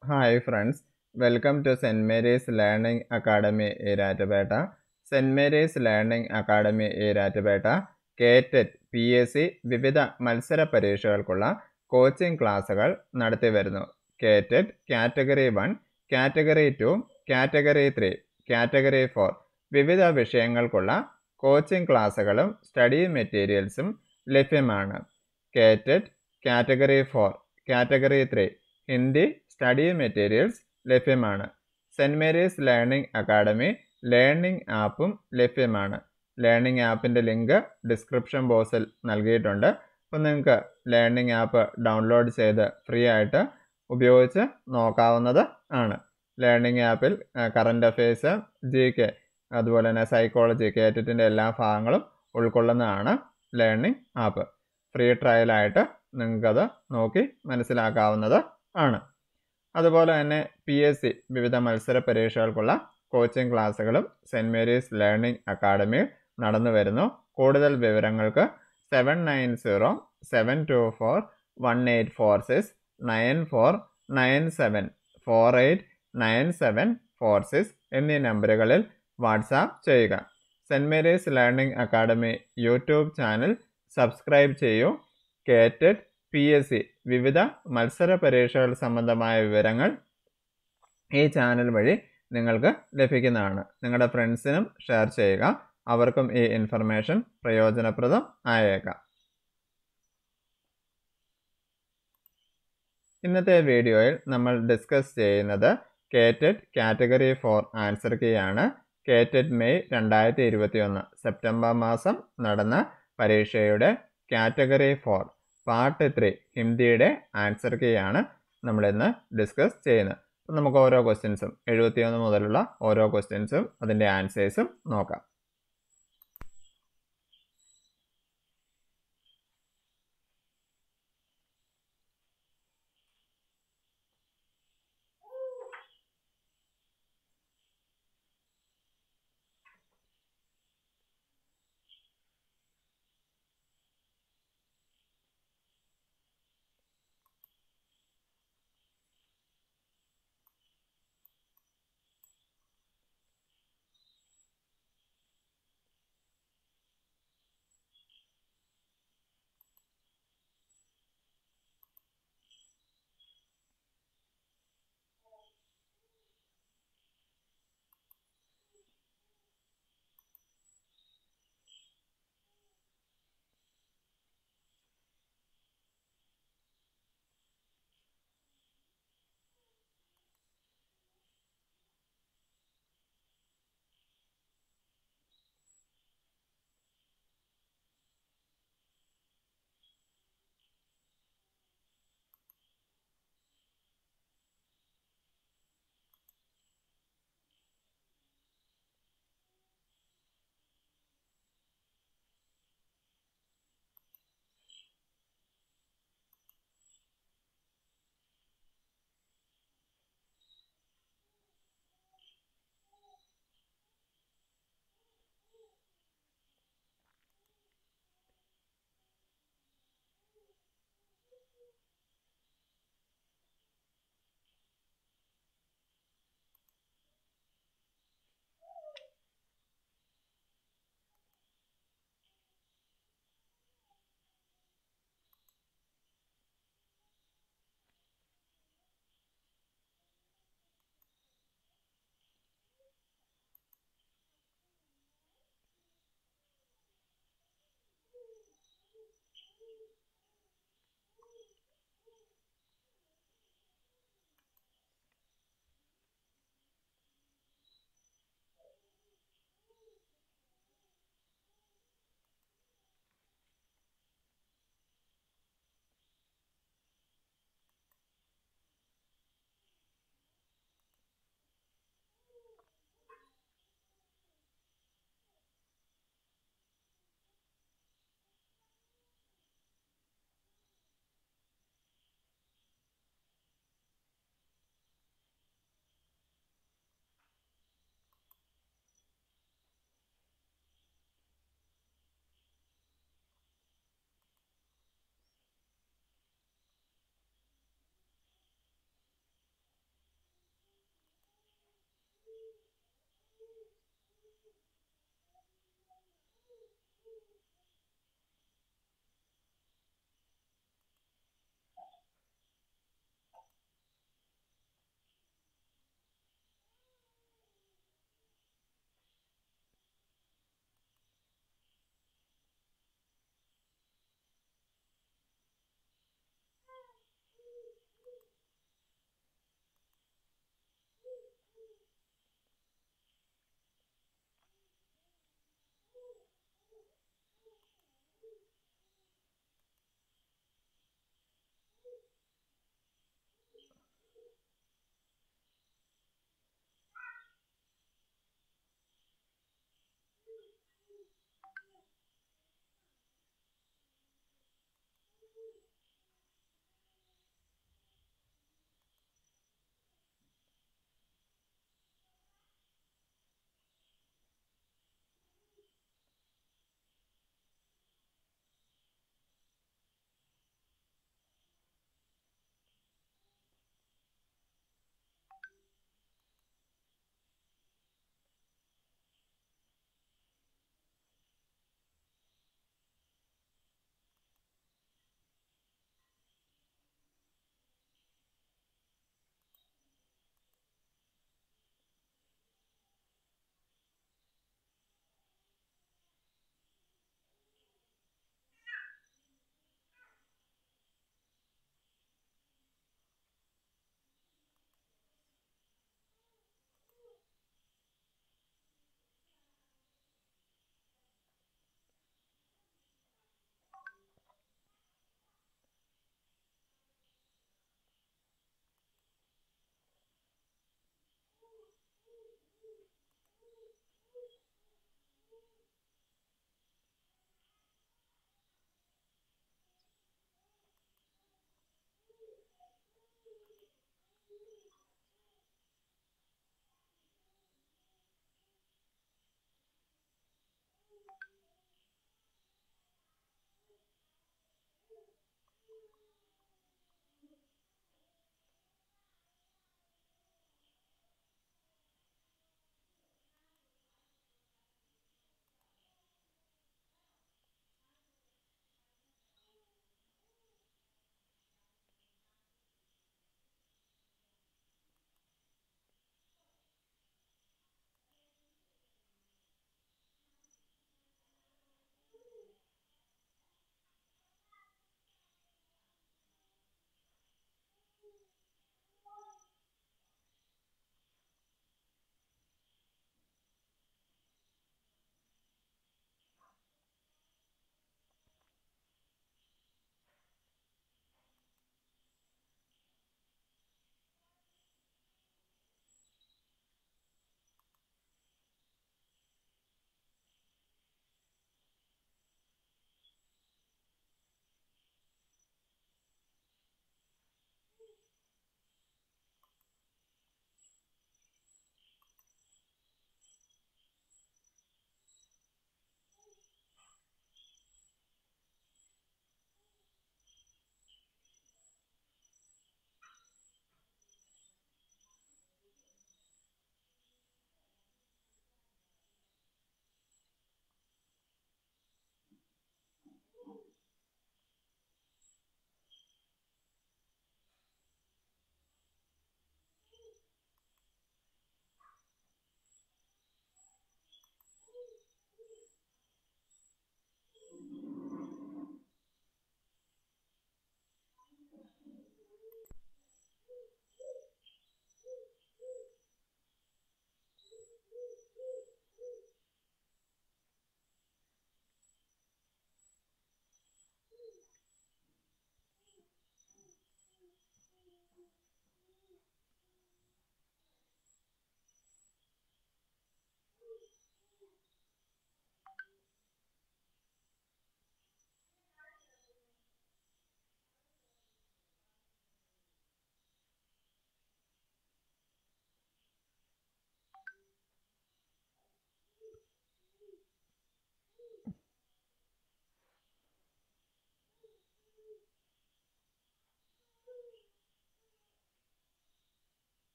hi friends welcome to Saint Mary's Learning Academy Erattupetta Saint Mary's Learning Academy Erattupetta KTET P S C വിവിധ മത്സര പരീക്ഷകൾക്കുള്ള coaching ക്ലാസുകൾ നടത്തി വരുന്നു KTET category one category two category three category four വിവിധ വിഷയങ്ങൾക്കുള്ള coaching ക്ലാസുകളും സ്റ്റഡി മെറ്റീരിയൽസും ലഭ്യമാണ് KTET category four category three Hindi study materials ലഭ്യമാണ് Saint Mary's Learning Academy learning ആപ്പും ലഭ്യമാണ് ലേണിംഗ് ആപ്പിൻ്റെ ലിങ്ക് ഡിസ്ക്രിപ്ഷൻ ബോക്സിൽ നൽകിയിട്ടുണ്ട് അപ്പോൾ നിങ്ങൾക്ക് ലേണിംഗ് ആപ്പ് ഡൗൺലോഡ് ചെയ്ത് ഫ്രീ ആയിട്ട് ഉപയോഗിച്ച് നോക്കാവുന്നത് ആണ് ലേണിംഗ് ആപ്പിൽ കറണ്ട് അഫയേഴ്സ് ജി കെ അതുപോലെ തന്നെ സൈക്കോളജി കേറ്ററ്റിൻ്റെ എല്ലാ ഭാഗങ്ങളും ഉൾക്കൊള്ളുന്നതാണ് ലേണിംഗ് ആപ്പ് ഫ്രീ ട്രയലായിട്ട് നിങ്ങൾക്കത് നോക്കി മനസ്സിലാക്കാവുന്നത് ആണ് അതുപോലെ തന്നെ പി എസ് സി വിവിധ മത്സര പരീക്ഷകൾക്കുള്ള കോച്ചിങ് ക്ലാസ്സുകളും സെൻറ് മേരീസ് ലേണിംഗ് അക്കാഡമിയിൽ നടന്നു വരുന്നു കൂടുതൽ വിവരങ്ങൾക്ക് seven nine zero seven two four one eight four six nine four nine seven four eight nine seven four six എന്നീ നമ്പറുകളിൽ വാട്സാപ്പ് ചെയ്യുക Saint Mary's Learning Academy YouTube channel subscribe ചെയ്യൂ KTET P S C വിവിധ മത്സര പരീക്ഷകൾ സംബന്ധമായ വിവരങ്ങൾ ഈ ചാനൽ വഴി നിങ്ങൾക്ക് ലഭിക്കുന്നതാണ് നിങ്ങളുടെ ഫ്രണ്ട്സിനും ഷെയർ ചെയ്യുക അവർക്കും ഈ ഇൻഫർമേഷൻ പ്രയോജനപ്രദം ആയേക്കാം ഇന്നത്തെ വീഡിയോയിൽ നമ്മൾ ഡിസ്കസ് ചെയ്യുന്നത് KTET category four answer key ആണ് കേറ്റഡ് മെയ് രണ്ടായിരത്തി ഇരുപത്തി ഒന്ന് സെപ്റ്റംബർ മാസം നടന്ന പരീക്ഷയുടെ കാറ്റഗറി ഫോർ പാർട്ട് ത്രീ ഹിന്ദിയുടെ ആൻസർ കീ ആണ് നമ്മളിന്ന് ഡിസ്കസ് ചെയ്യുന്നത് അപ്പം നമുക്ക് ഓരോ ക്വസ്റ്റ്യൻസും എഴുപത്തിയൊന്ന് മുതലുള്ള ഓരോ ക്വസ്റ്റ്യൻസും അതിൻ്റെ ആൻസേഴ്സും നോക്കാം